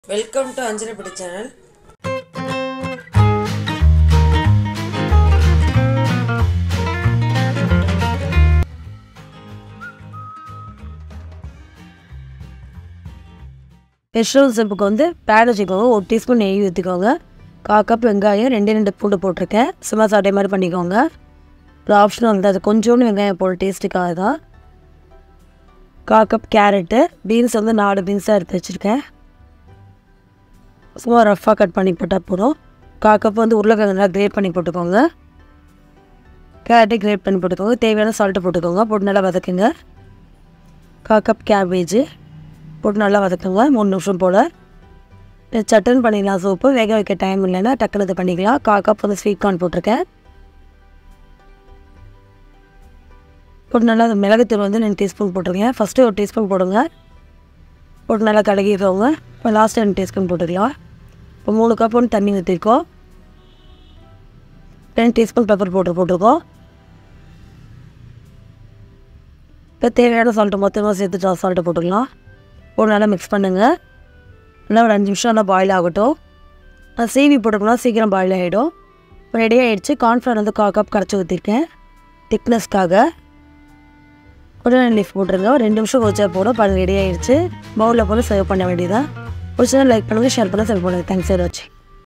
welcome to அஞ்சலி பிடி channel vegetable சூப்புக்கு வந்து pan வச்சுக்கோங்க ஒரு டீஸ்பூன் நெய் ஊற்றிக்கோங்க கால் கப் வெங்காயம் ரெண்டு ரெண்டு பூண்டு போட்டிருக்கேன் சும்மா சாட்டை மாதிரி பண்ணிக்கோங்க ஒரு ஆப்ஷனல் வந்து அது கொஞ்சோண்டு வெங்காயம் போட டேஸ்ட்டுக்காக தான் கால் கப் கேரட்டு பீன்ஸ் வந்து நாலு பீன்ஸாக எடுத்து வச்சுருக்கேன் சும்மா ரஃப்பாக கட் பண்ணி போட்டால் போதும் கால் கப் வந்து உருளைக்கிழங்கு நல்லா கிரேட் பண்ணி போட்டுக்கோங்க கேரட்டை கிரேட் பண்ணி போட்டுக்கோங்க தேவையான சால்ட்டு போட்டுக்கோங்க போட்டு நல்லா வதக்குங்க கால் கப் கேபேஜு போட்டு நல்லா வதக்குங்க மூணு நிமிஷம் போல் சட்டன் பண்ணிடலாம் சோப்பு வேக வைக்க டைம் இல்லைன்னா டக்குனு இது பண்ணிக்கலாம் கால் கப் வந்து ஸ்வீட் கார்ன் போட்டிருக்கேன் போட்டு நல்லா அந்த மிளகுத்தூள் வந்து ரெண்டு டீஸ்பூன் போட்டிருக்கேன் ஃபஸ்ட்டு ஒரு டீஸ்பூன் போடுங்க போட்டு நல்லா கலக்கிக்கோங்க இப்போ லாஸ்ட் ரெண்டு டீஸ்பூன் போட்டுக்கலாம் இப்போ மூணு கப் வந்து தண்ணி ஊற்றிருக்கோம் ரெண்டு டீஸ்பூன் பெப்பர் போட்டு போட்டிருக்கோம் இப்போ தேவையான சால்ட்டு மொத்தமாக சேர்த்து சால்ட்டு போட்டுக்கலாம் போட்டு நல்லா மிக்ஸ் பண்ணுங்கள் நல்லா ஒரு அஞ்சு நிமிஷம் நல்லா பாயில் ஆகட்டும் அது சீவி போட்டோம்னா சீக்கிரம் பாயில் ஆகிடும் இப்போ ரெடி ஆகிடுச்சு கார்ன்ஃப்ளவர் வந்து கால் கப் கரைச்சி ஊற்றிருக்கேன் திக்னஸ்க்காக உடனே லீஃப் போட்டுருங்க ஒரு ரெண்டு நிமிஷம் வச்சா போடும் பாருங்க ரெடி ஆகிடுச்சு பவுலில் போட்டு சர்வ் பண்ண வேண்டியதான் பிடிச்சா லைக் பண்ணுங்கள் ஷேர் பண்ணுங்கள் சர்வ் பண்ணுங்கள் தேங்க்ஸ் ஃபார் வாட்சிங்